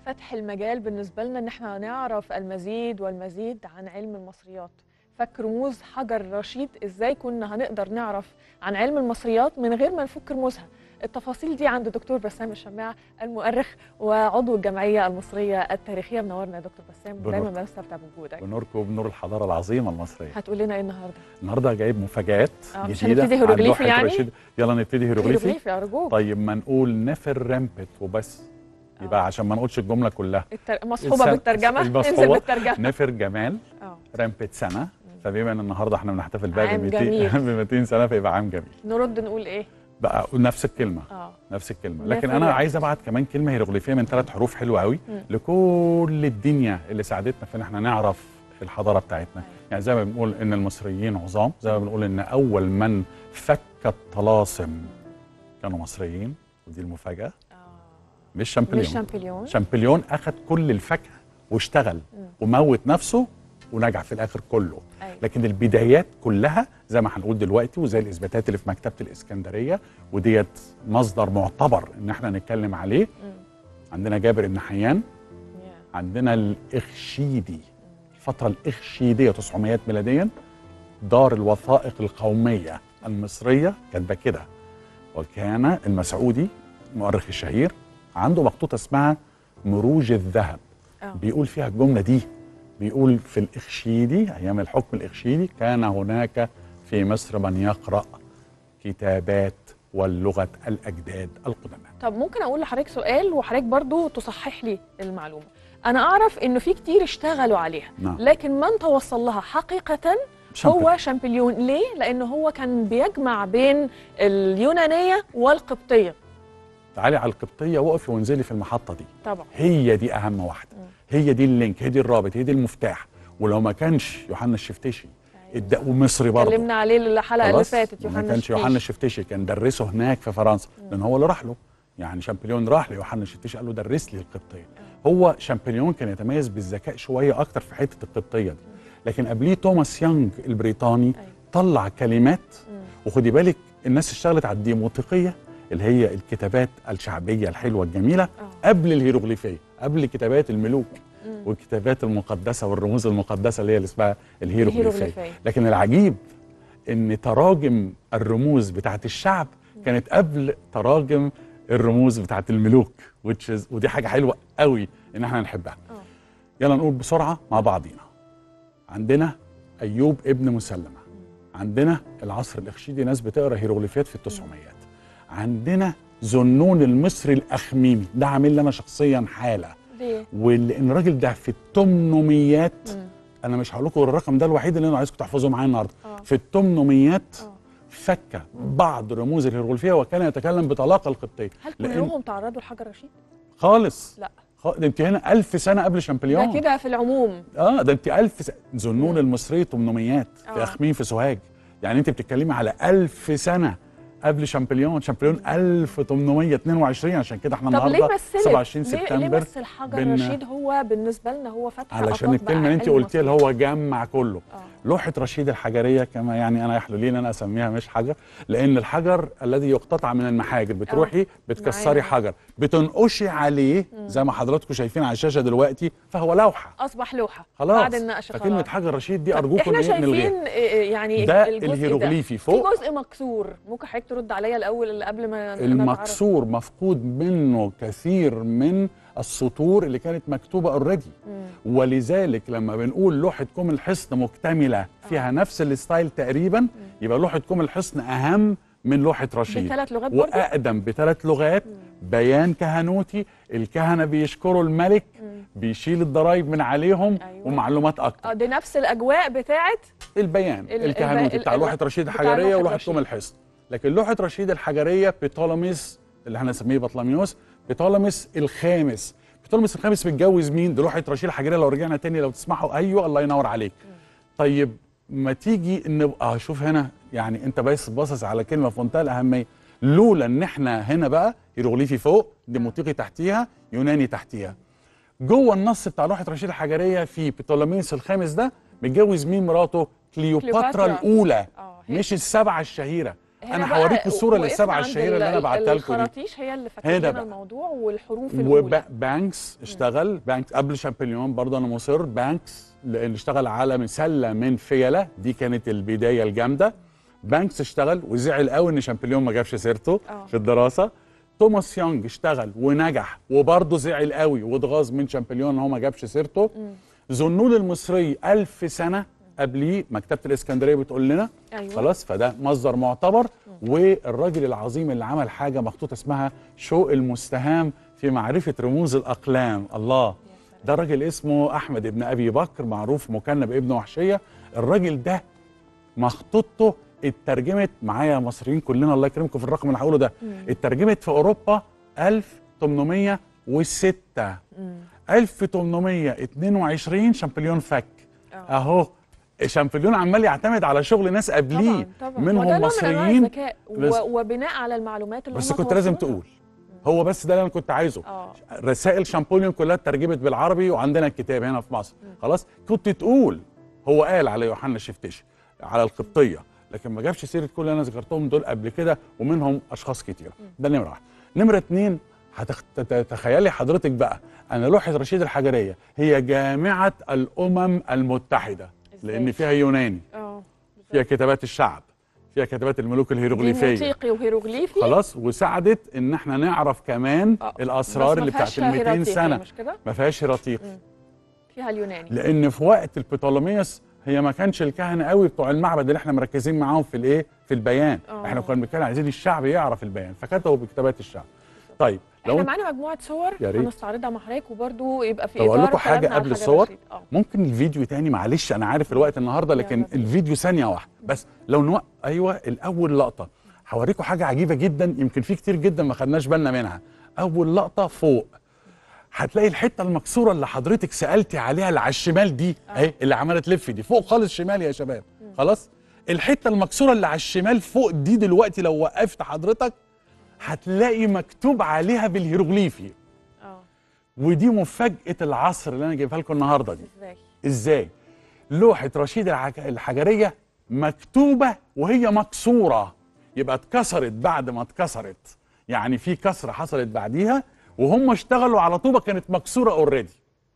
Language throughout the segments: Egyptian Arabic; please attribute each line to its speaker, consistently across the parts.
Speaker 1: فتح المجال بالنسبه لنا ان احنا نعرف المزيد والمزيد عن علم المصريات فك رموز حجر رشيد ازاي كنا هنقدر نعرف عن علم المصريات من غير ما نفك رموزها التفاصيل دي عند دكتور بسام الشماع المؤرخ وعضو الجمعيه المصريه التاريخيه منورنا يا دكتور بسام
Speaker 2: بنور.
Speaker 1: دايما بنستمتع بوجودك
Speaker 2: بنوركم بنور الحضاره العظيمه المصريه
Speaker 1: هتقول لنا ايه النهارده
Speaker 2: النهارده جايب مفاجات
Speaker 1: آه، مش
Speaker 2: جديده
Speaker 1: هنبتدي
Speaker 2: عن
Speaker 1: هيروغليفي
Speaker 2: لوحة
Speaker 1: يعني؟
Speaker 2: رشيد. يلا نبتدي هيروغليفي
Speaker 1: هيروغليفي ارجوك
Speaker 2: طيب ما نقول نفر رامبت وبس يبقى
Speaker 1: آه.
Speaker 2: عشان ما نقولش الجمله كلها
Speaker 1: التر... مصحوبه
Speaker 2: السن-
Speaker 1: بالترجمه
Speaker 2: المصحوبة.
Speaker 1: انزل بالترجمه
Speaker 2: نفر جمال
Speaker 1: اه
Speaker 2: رامبت سنه فبما ان النهارده احنا بنحتفل بقى
Speaker 1: عام
Speaker 2: ب
Speaker 1: جميل.
Speaker 2: 200 ب 200 سنه فيبقى عام جميل
Speaker 1: نرد نقول ايه
Speaker 2: بقى نفس الكلمه
Speaker 1: اه
Speaker 2: نفس الكلمه
Speaker 1: نفر
Speaker 2: لكن انا
Speaker 1: رامبت.
Speaker 2: عايز ابعت كمان كلمه هيروغليفيه من ثلاث حروف حلوه قوي
Speaker 1: مم.
Speaker 2: لكل الدنيا اللي ساعدتنا في ان احنا نعرف الحضاره بتاعتنا
Speaker 1: أيوة.
Speaker 2: يعني زي ما بنقول ان المصريين عظام زي ما بنقول ان اول من فك الطلاسم كانوا مصريين ودي المفاجاه
Speaker 1: آه.
Speaker 2: مش شامبليون
Speaker 1: مش شامبليون
Speaker 2: شامبليون اخذ كل الفاكهه واشتغل
Speaker 1: مم.
Speaker 2: وموت نفسه ونجح في الاخر كله
Speaker 1: أيوة.
Speaker 2: لكن البدايات كلها زي ما هنقول دلوقتي وزي الاثباتات اللي في مكتبه الاسكندريه وديت مصدر معتبر ان احنا نتكلم عليه
Speaker 1: مم.
Speaker 2: عندنا جابر بن حيان
Speaker 1: يا.
Speaker 2: عندنا الاخشيدي الفتره الاخشيديه 900 ميلاديا دار الوثائق القوميه المصريه كاتبه كده وكان المسعودي المؤرخ الشهير عنده مخطوطه اسمها مروج الذهب
Speaker 1: آه.
Speaker 2: بيقول فيها الجمله دي بيقول في الاخشيدي ايام الحكم الاخشيدي كان هناك في مصر من يقرا كتابات واللغه الاجداد القدماء
Speaker 1: طب ممكن اقول لحضرتك سؤال وحضرتك برضو تصحح لي المعلومه انا اعرف انه في كتير اشتغلوا عليها
Speaker 2: نعم.
Speaker 1: لكن من توصل لها حقيقه هو شامبليون ليه لانه هو كان بيجمع بين اليونانيه والقبطيه
Speaker 2: تعالي على القبطيه وقفي وانزلي في المحطه دي
Speaker 1: طبعا
Speaker 2: هي دي اهم واحده
Speaker 1: مم.
Speaker 2: هي دي اللينك هي دي الرابط هي دي المفتاح ولو ما كانش يوحنا الشفتشي الد- ومصري برضه
Speaker 1: اتكلمنا عليه الحلقه اللي
Speaker 2: خلاص؟
Speaker 1: فاتت
Speaker 2: ما
Speaker 1: يوحنا
Speaker 2: كانش
Speaker 1: الشفتيش.
Speaker 2: يوحنا الشفتشي كان درسه هناك في فرنسا لان هو اللي راح له يعني شامبليون راح ليوحنا الشفتشي قال له درس لي القبطيه هو شامبليون كان يتميز بالذكاء شويه اكتر في حته القبطيه دي لكن قبليه توماس يانج البريطاني
Speaker 1: أيوة.
Speaker 2: طلع كلمات
Speaker 1: مم.
Speaker 2: وخدي بالك الناس اشتغلت على الديموتيقيه اللي هي الكتابات الشعبيه الحلوه الجميله
Speaker 1: آه.
Speaker 2: قبل الهيروغليفيه قبل كتابات الملوك
Speaker 1: مم.
Speaker 2: والكتابات المقدسه والرموز المقدسه اللي هي اللي اسمها الهيروغليفيه
Speaker 1: الهيروغليفية.
Speaker 2: لكن العجيب ان تراجم الرموز بتاعت الشعب كانت قبل تراجم الرموز بتاعت الملوك which is ودي حاجه حلوه قوي ان احنا نحبها
Speaker 1: آه.
Speaker 2: يلا نقول بسرعه مع بعضينا عندنا ايوب ابن مسلمه عندنا العصر الاخشيدي ناس بتقرا هيروغليفيات في التسعميات عندنا ذنون المصري الاخميمي ده عامل لي انا شخصيا حاله
Speaker 1: ليه
Speaker 2: ولان الراجل ده في الثمانميات
Speaker 1: مم.
Speaker 2: انا مش هقول لكم الرقم ده الوحيد اللي انا عايزكم تحفظوه معايا النهارده
Speaker 1: آه.
Speaker 2: في الثمانميات
Speaker 1: آه.
Speaker 2: فك بعض رموز الهيروغليفيه وكان يتكلم بطلاقه القبطيه
Speaker 1: هل
Speaker 2: لأن-
Speaker 1: كلهم تعرضوا لحجر رشيد
Speaker 2: خالص
Speaker 1: لا
Speaker 2: خ... ده انت هنا ألف سنه قبل شامبليون
Speaker 1: ده كده في العموم
Speaker 2: اه ده انت ألف س... ذنون المصري 800 في
Speaker 1: آه.
Speaker 2: اخميم في سوهاج يعني انت بتتكلمي على ألف سنه قبل شامبليون شامبليون 1822 عشان كده احنا
Speaker 1: طب ليه
Speaker 2: النهارده
Speaker 1: مثلت
Speaker 2: 27
Speaker 1: ليه, ليه
Speaker 2: سبتمبر
Speaker 1: مثل حجر
Speaker 2: بن-
Speaker 1: رشيد هو بالنسبه لنا هو فتح
Speaker 2: علشان
Speaker 1: آفاق بقى
Speaker 2: الكلمه اللي انت
Speaker 1: علم
Speaker 2: قلتيها اللي
Speaker 1: مصر.
Speaker 2: هو جمع كله
Speaker 1: آه.
Speaker 2: لوحه رشيد الحجريه كما يعني انا يحلو لي ان انا اسميها مش حجر لان الحجر الذي يقتطع من المحاجر بتروحي بتكسري
Speaker 1: معايا.
Speaker 2: حجر بتنقشي عليه زي ما حضراتكم شايفين على الشاشه دلوقتي فهو لوحه
Speaker 1: اصبح لوحه
Speaker 2: خلاص
Speaker 1: بعد النقش
Speaker 2: فكلمه
Speaker 1: خلاص
Speaker 2: حجر رشيد دي
Speaker 1: طب
Speaker 2: ارجوكم
Speaker 1: احنا
Speaker 2: ايه
Speaker 1: شايفين
Speaker 2: نلغيها
Speaker 1: إيه يعني
Speaker 2: ده
Speaker 1: الجزء
Speaker 2: الهيروغليفي
Speaker 1: ده.
Speaker 2: فوق.
Speaker 1: في جزء مكسور ممكن حضرتك ترد عليا الاول اللي قبل ما نتعرف.
Speaker 2: المكسور مفقود منه كثير من السطور اللي كانت مكتوبه اوريدي
Speaker 1: مم.
Speaker 2: ولذلك لما بنقول لوحه كوم الحصن مكتمله فيها نفس الستايل تقريبا يبقى لوحه كوم الحصن اهم من لوحه رشيد
Speaker 1: بثلاث لغات برضه
Speaker 2: واقدم بثلاث لغات بيان كهنوتي الكهنه بيشكروا الملك بيشيل الضرايب من عليهم
Speaker 1: أيوة.
Speaker 2: ومعلومات اكتر
Speaker 1: اه دي نفس الاجواء بتاعت
Speaker 2: البيان
Speaker 1: ال-
Speaker 2: الكهنوتي
Speaker 1: الب-
Speaker 2: بتاع
Speaker 1: ال-
Speaker 2: لوحه رشيد
Speaker 1: بتاع
Speaker 2: الحجريه
Speaker 1: لوحة
Speaker 2: ولوحه
Speaker 1: رشيد.
Speaker 2: كوم الحصن لكن لوحه رشيد الحجريه بطولميس اللي احنا نسميه بطلميوس بطولميس الخامس بطولميس الخامس متجوز مين دي لوحه رشيد الحجريه لو رجعنا تاني لو تسمحوا ايوه الله ينور عليك طيب ما تيجي نبقى شوف هنا يعني انت بس باصص على كلمه في منتهى الاهميه لولا ان احنا هنا بقى هيروغليفي فوق ديموتيقي تحتيها يوناني تحتيها جوه النص بتاع لوحه رشيد الحجريه في بطولميوس الخامس ده متجوز مين مراته كليوباترا
Speaker 1: كليوباترا.
Speaker 2: الاولى
Speaker 1: اه هي
Speaker 2: مش السبعه الشهيره
Speaker 1: هنا
Speaker 2: انا
Speaker 1: بقى
Speaker 2: هوريكم الصوره
Speaker 1: وقفنا
Speaker 2: للسبعه
Speaker 1: عند
Speaker 2: الشهيره اللي انا
Speaker 1: ال-
Speaker 2: بعتها لكم دي
Speaker 1: الخراطيش هي اللي فكت
Speaker 2: هنا
Speaker 1: لنا
Speaker 2: بقى.
Speaker 1: الموضوع والحروف الاولى
Speaker 2: وبانكس اشتغل بانكس قبل شامبليون برضه انا مصر بانكس لان اشتغل على مسله من فيله دي كانت البدايه الجامده بانكس اشتغل وزعل قوي ان شامبليون ما جابش سيرته
Speaker 1: آه.
Speaker 2: في الدراسه توماس يونج اشتغل ونجح وبرضه زعل قوي واتغاظ من شامبليون ان هو ما جابش سيرته ذنون المصري ألف سنه قبليه مكتبه الاسكندريه بتقول لنا
Speaker 1: أيوة.
Speaker 2: خلاص فده مصدر معتبر والراجل العظيم اللي عمل حاجه مخطوطه اسمها شوق المستهام في معرفه رموز الاقلام الله ده راجل اسمه احمد ابن ابي بكر معروف مكنى بابن وحشيه الراجل ده مخطوطته اترجمت معايا مصريين كلنا الله يكرمكم في الرقم اللي هقوله ده اترجمت في اوروبا 1806 1822 شامبليون فك
Speaker 1: آه.
Speaker 2: اهو شامبليون عمال يعتمد على شغل ناس قبليه
Speaker 1: طبعا طبعا وده
Speaker 2: منهم
Speaker 1: نوع من أنواع
Speaker 2: مصريين
Speaker 1: الذكاء
Speaker 2: بس-
Speaker 1: و- وبناء على المعلومات اللي
Speaker 2: بس
Speaker 1: هم
Speaker 2: كنت لازم
Speaker 1: توصلوها.
Speaker 2: تقول هو بس ده اللي انا كنت عايزه
Speaker 1: اه
Speaker 2: رسائل شامبوليون كلها اترجمت بالعربي وعندنا الكتاب هنا في مصر خلاص كنت تقول هو قال على يوحنا الشفتشي على القبطيه لكن ما جابش سيره كل اللي انا ذكرتهم دول قبل كده ومنهم اشخاص كتير ده نمره واحد نمره اتنين هتتخيلي حضرتك بقى ان لوحه رشيد الحجريه هي جامعه الامم المتحده
Speaker 1: إزاي؟
Speaker 2: لان فيها يوناني
Speaker 1: اه
Speaker 2: فيها كتابات الشعب فيها كتابات الملوك
Speaker 1: دي
Speaker 2: الهيروغليفيه
Speaker 1: موسيقي وهيروغليفي
Speaker 2: خلاص وساعدت ان احنا نعرف كمان
Speaker 1: آه،
Speaker 2: الاسرار
Speaker 1: بس ما
Speaker 2: اللي بتاعت
Speaker 1: فيهاش
Speaker 2: ال 200
Speaker 1: هيراتيقي،
Speaker 2: سنه
Speaker 1: مش كده
Speaker 2: ما فيهاش هيراتيق
Speaker 1: فيها اليوناني
Speaker 2: لان في وقت البطولميوس هي ما كانش الكهنه قوي بتوع المعبد اللي احنا مركزين معاهم في الايه في البيان
Speaker 1: آه.
Speaker 2: احنا كنا بنتكلم عايزين الشعب يعرف البيان فكتبوا بكتابات الشعب طيب
Speaker 1: احنا
Speaker 2: لو انت
Speaker 1: معانا مجموعه صور
Speaker 2: يا ريت.
Speaker 1: هنستعرضها مع حضرتك وبرده يبقى في
Speaker 2: طب أقول
Speaker 1: اطار
Speaker 2: لكم حاجة
Speaker 1: كلامنا عن
Speaker 2: قبل
Speaker 1: حجر
Speaker 2: الصور؟
Speaker 1: رشيد. اه
Speaker 2: ممكن الفيديو تاني معلش انا عارف الوقت النهارده لكن
Speaker 1: يلا بينا.
Speaker 2: الفيديو ثانيه واحده بس لو نوق... ايوه الاول لقطه هوريكم حاجه عجيبه جدا يمكن في كتير جدا ما خدناش بالنا منها اول لقطه فوق هتلاقي الحته المكسوره اللي حضرتك سالتي عليها اللي على الشمال دي اهي اللي عماله تلف دي فوق خالص شمال يا شباب خلاص الحته المكسوره اللي على الشمال فوق دي دلوقتي لو وقفت حضرتك هتلاقي مكتوب عليها بالهيروغليفي
Speaker 1: اه
Speaker 2: ودي مفاجاه العصر اللي انا جايبها لكم النهارده دي
Speaker 1: ازاي
Speaker 2: ازاي لوحه رشيد العج- الحجريه مكتوبه وهي مكسوره يبقى اتكسرت بعد ما اتكسرت يعني في كسره حصلت بعديها وهم اشتغلوا على طوبه كانت مكسوره اوريدي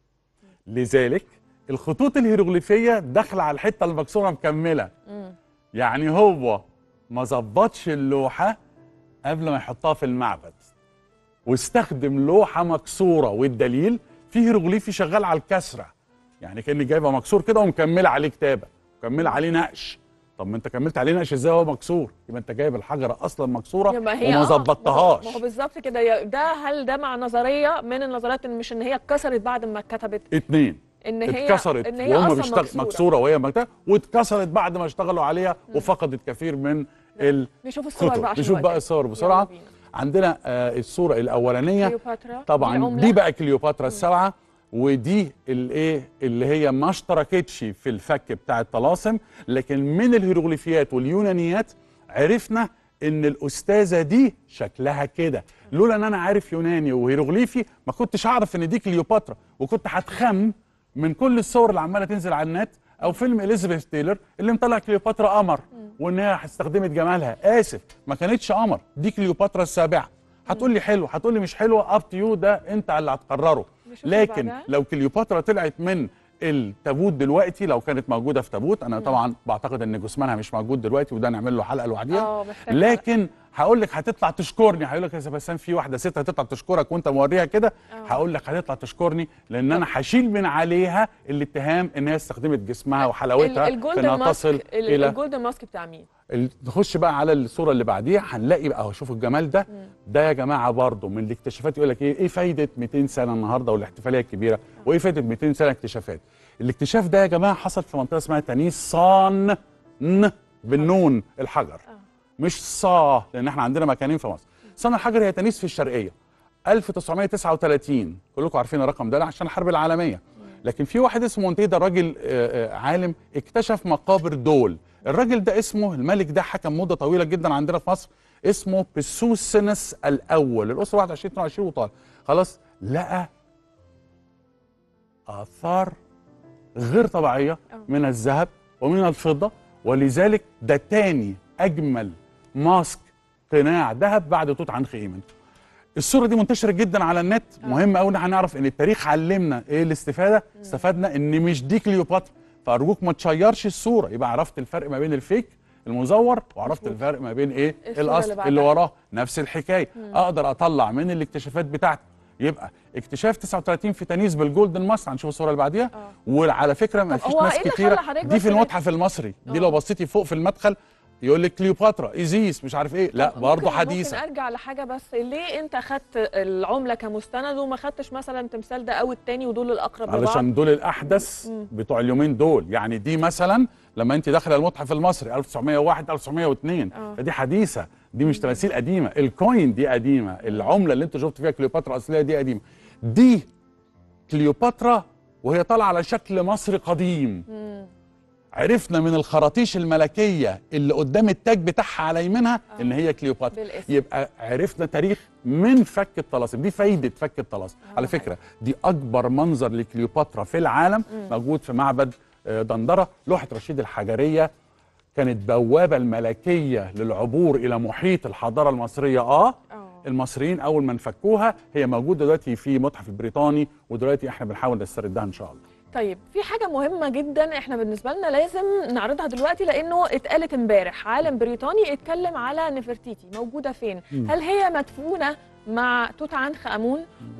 Speaker 2: لذلك الخطوط الهيروغليفيه داخله على الحته المكسوره مكمله يعني هو ما ظبطش اللوحه قبل ما يحطها في المعبد واستخدم لوحه مكسوره والدليل في هيروغليفي شغال على الكسره يعني كاني جايبه مكسور كده ومكمله عليه كتابه مكمله عليه نقش طب ما انت كملت عليه نقش ازاي هو مكسور يبقى انت جايب الحجره اصلا مكسوره
Speaker 1: يبقى هي
Speaker 2: وما
Speaker 1: آه،
Speaker 2: ظبطتهاش
Speaker 1: ما هو بالظبط كده يا- ده هل ده مع نظريه من النظريات ان مش ان هي اتكسرت بعد ما اتكتبت
Speaker 2: اتنين
Speaker 1: ان هي
Speaker 2: اتكسرت
Speaker 1: ان هي
Speaker 2: وهم
Speaker 1: اصلا
Speaker 2: بيشتغل
Speaker 1: مكسوره,
Speaker 2: مكسوره وهي مكتوبه واتكسرت بعد ما اشتغلوا عليها وفقدت كثير من
Speaker 1: نشوف الصور
Speaker 2: الخطوط
Speaker 1: بقى عشان
Speaker 2: نشوف
Speaker 1: الوقت.
Speaker 2: بقى الصور
Speaker 1: يلا
Speaker 2: بسرعه
Speaker 1: بينا.
Speaker 2: عندنا آه الصوره الاولانيه
Speaker 1: كليوباترا
Speaker 2: طبعا
Speaker 1: عملة.
Speaker 2: دي بقى كليوباترا السبعه ودي الايه اللي هي ما اشتركتش في الفك بتاع الطلاسم لكن من الهيروغليفيات واليونانيات عرفنا ان الاستاذه دي شكلها كده لولا ان انا عارف يوناني وهيروغليفي ما كنتش هعرف ان دي كليوباترا وكنت هتخم من كل الصور اللي عماله تنزل على النت او فيلم اليزابيث تايلر اللي مطلع كليوباترا قمر وان هي استخدمت جمالها اسف ما كانتش قمر دي كليوباترا السابعه هتقول لي حلو هتقول لي مش حلوه اب تو يو ده انت اللي هتقرره
Speaker 1: نشوف اللي
Speaker 2: لكن
Speaker 1: بعدها.
Speaker 2: لو كليوباترا طلعت من التابوت دلوقتي لو كانت موجوده في تابوت انا طبعا بعتقد ان جسمانها مش موجود دلوقتي وده نعمل له حلقه لوحديها
Speaker 1: اه محتاج
Speaker 2: لكن هقول لك هتطلع تشكرني هيقول لك يا سباسان في واحده ست هتطلع تشكرك وانت موريها كده هقول لك هتطلع تشكرني لان انا هشيل من عليها الاتهام ان هي استخدمت جسمها وحلاوتها في
Speaker 1: الجولدن
Speaker 2: انها
Speaker 1: ماسك
Speaker 2: تصل
Speaker 1: ال-
Speaker 2: الى
Speaker 1: الجولدن ماسك بتاع مين؟
Speaker 2: ال- نخش بقى على الصوره اللي بعديها هنلاقي بقى اهو شوفوا الجمال ده ده يا جماعه برضه من الاكتشافات يقول لك ايه ايه فايده 200 سنه النهارده والاحتفاليه الكبيره وايه فايده 200 سنه اكتشافات الاكتشاف ده يا جماعه حصل في منطقه اسمها تانيس صان ن بالنون الحجر مش صا لان احنا عندنا مكانين في مصر صان الحجر هي تانيس في الشرقيه 1939 كلكم عارفين الرقم ده عشان الحرب العالميه لكن في واحد اسمه مونتيه ده راجل آه، آه، عالم اكتشف مقابر دول الراجل ده اسمه الملك ده حكم مده طويله جدا عندنا في مصر اسمه بسوسنس الاول الاسره 21 22 وطالع خلاص لقى اثار غير طبيعيه
Speaker 1: آه.
Speaker 2: من الذهب ومن الفضه ولذلك ده تاني اجمل ماسك قناع ذهب بعد توت عنخ امون الصوره دي منتشره جدا على النت
Speaker 1: آه.
Speaker 2: مهم قوي ان احنا نعرف ان التاريخ علمنا ايه الاستفاده استفدنا ان مش دي كليوباترا فارجوك ما تشيرش الصوره يبقى عرفت الفرق ما بين الفيك المزور وعرفت
Speaker 1: مظبوط.
Speaker 2: الفرق ما بين ايه
Speaker 1: الصورة اللي
Speaker 2: الاصل
Speaker 1: بعدها.
Speaker 2: اللي وراه نفس الحكايه اقدر اطلع من الاكتشافات بتاعتي يبقى اكتشاف 39 في تانيس بالجولدن ماست هنشوف الصوره اللي بعديها
Speaker 1: آه.
Speaker 2: وعلى فكره ما
Speaker 1: طب
Speaker 2: فيش
Speaker 1: هو
Speaker 2: ناس
Speaker 1: إيه اللي
Speaker 2: كتيره
Speaker 1: خلى حضرتك
Speaker 2: دي
Speaker 1: بس
Speaker 2: في المتحف المصري دي
Speaker 1: آه.
Speaker 2: لو بصيتي فوق في المدخل يقول لك كليوباترا ايزيس مش عارف ايه لا
Speaker 1: طب
Speaker 2: برضه
Speaker 1: ممكن-
Speaker 2: حديثه
Speaker 1: ممكن ارجع لحاجه بس ليه انت خدت العمله كمستند وما خدتش مثلا تمثال ده او التاني ودول الاقرب لبعض
Speaker 2: علشان دول الاحدث
Speaker 1: مم.
Speaker 2: بتوع اليومين دول يعني دي مثلا لما انت داخله المتحف المصري 1901 1902
Speaker 1: آه.
Speaker 2: فدي حديثه دي مش تماثيل قديمه الكوين دي قديمه العمله اللي انت شفت فيها كليوباترا اصليه دي قديمه دي كليوباترا وهي طالعه على شكل مصري قديم
Speaker 1: مم.
Speaker 2: عرفنا من الخراطيش الملكيه اللي قدام التاج بتاعها على يمينها
Speaker 1: آه.
Speaker 2: ان هي كليوباترا
Speaker 1: بالاسم
Speaker 2: يبقى عرفنا تاريخ من فك الطلاسم دي فايده فك الطلاسم
Speaker 1: آه،
Speaker 2: على فكره دي اكبر منظر لكليوباترا في العالم
Speaker 1: مم.
Speaker 2: موجود في معبد آه، دندره لوحه رشيد الحجريه كانت بوابه الملكيه للعبور الى محيط الحضاره المصريه اه
Speaker 1: اه
Speaker 2: المصريين اول ما نفكوها هي موجوده دلوقتي في متحف البريطاني ودلوقتي احنا بنحاول نستردها ان شاء الله
Speaker 1: طيب في حاجة مهمة جدا احنا بالنسبة لنا لازم نعرضها دلوقتي لأنه اتقالت امبارح عالم بريطاني اتكلم على نفرتيتي موجودة فين؟
Speaker 2: مم.
Speaker 1: هل هي مدفونة مع توت عنخ آمون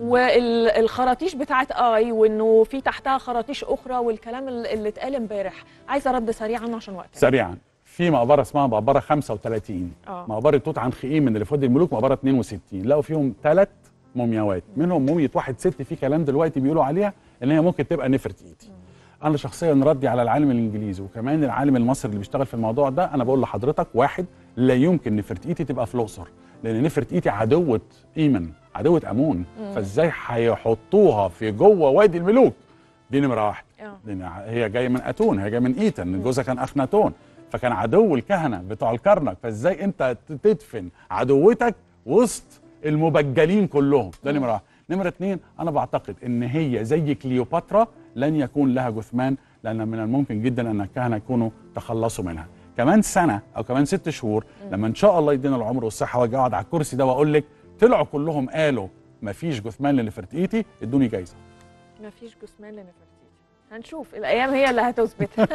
Speaker 1: والخراطيش بتاعت آي وإنه في تحتها خراطيش أخرى والكلام ال- اللي اتقال امبارح عايزة رد سريع عنه عشان وقت
Speaker 2: سريعا في مقبره اسمها مقبره 35
Speaker 1: اه
Speaker 2: مقبره توت عنخ امون اللي في وادي الملوك مقبره 62 لقوا فيهم ثلاث مومياوات منهم موميا واحد ست في كلام دلوقتي بيقولوا عليها ان هي ممكن تبقى نفرتيتي انا شخصيا ردي على العالم الانجليزي وكمان العالم المصري اللي بيشتغل في الموضوع ده انا بقول لحضرتك واحد لا يمكن نفرتيتي تبقى في الاقصر لان نفرتيتي عدوه ايمن عدوه امون فازاي هيحطوها في جوه وادي الملوك دي نمره واحد
Speaker 1: اه
Speaker 2: لان هي جايه من اتون هي جايه من ايتن جوزها كان اخناتون فكان عدو الكهنه بتوع الكرنك فازاي انت تدفن عدوتك وسط المبجلين كلهم ده نمره واحد نمره اتنين انا بعتقد ان هي زي كليوباترا لن يكون لها جثمان لان من الممكن جدا ان الكهنه يكونوا تخلصوا منها كمان سنه او كمان ست شهور لما ان شاء الله يدينا العمر والصحه واجي اقعد على الكرسي ده واقول لك طلعوا كلهم قالوا مفيش جثمان لنفرتيتي ادوني جايزه
Speaker 1: مفيش جثمان لنفرتيتي هنشوف الايام هي اللي هتثبت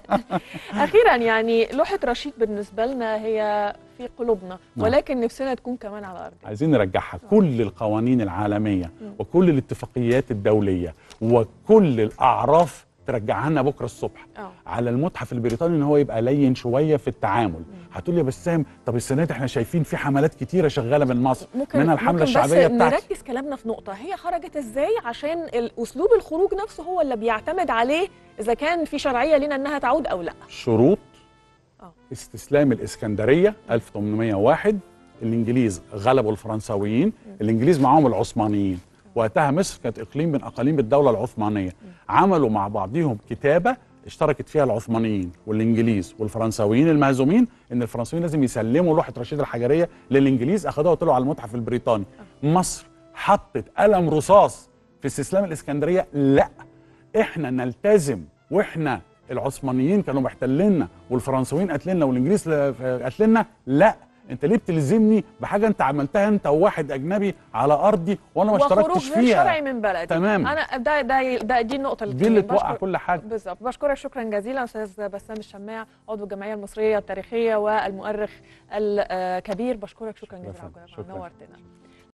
Speaker 1: اخيرا يعني لوحه رشيد بالنسبه لنا هي في قلوبنا
Speaker 2: نعم.
Speaker 1: ولكن نفسنا تكون كمان على ارضنا
Speaker 2: عايزين نرجعها كل القوانين العالمية وكل الاتفاقيات الدولية وكل الأعراف ترجعها لنا بكرة الصبح
Speaker 1: اه
Speaker 2: على المتحف البريطاني ان هو يبقى لين شويه في التعامل هتقول لي يا بسام طب السنه دي احنا شايفين في حملات كتيره شغاله من مصر
Speaker 1: ممكن
Speaker 2: منها الحمله
Speaker 1: ممكن
Speaker 2: الشعبيه
Speaker 1: بس
Speaker 2: بتاعتي
Speaker 1: نركز كلامنا في نقطه هي خرجت ازاي عشان ال- اسلوب الخروج نفسه هو اللي بيعتمد عليه اذا كان في شرعيه لنا انها تعود او لا
Speaker 2: شروط
Speaker 1: آه.
Speaker 2: استسلام الاسكندريه 1801 الانجليز غلبوا الفرنساويين الانجليز معاهم العثمانيين وقتها مصر كانت اقليم من اقاليم الدوله العثمانيه عملوا مع بعضهم كتابه اشتركت فيها العثمانيين والانجليز والفرنساويين المهزومين ان الفرنساويين لازم يسلموا لوحه رشيد الحجريه للانجليز اخدوها وطلعوا على المتحف البريطاني مصر حطت قلم رصاص في استسلام الاسكندريه لا احنا نلتزم واحنا العثمانيين كانوا محتليننا والفرنساويين قاتليننا والانجليز قاتليننا لا انت ليه بتلزمني بحاجه انت عملتها انت وواحد اجنبي على ارضي وانا ما
Speaker 1: وخروج
Speaker 2: اشتركتش
Speaker 1: غير شرعي
Speaker 2: فيها
Speaker 1: من بلدي
Speaker 2: تمام.
Speaker 1: انا ده ده, ده دي النقطه
Speaker 2: دي اللي
Speaker 1: بشكر-
Speaker 2: توقع كل حاجه
Speaker 1: بالظبط بشكرك شكرا جزيلا استاذ بسام الشماع عضو الجمعيه المصريه التاريخيه والمؤرخ الكبير بشكرك شكرا جزيلا على وجودك معنا.
Speaker 2: شكراً.
Speaker 1: نورتنا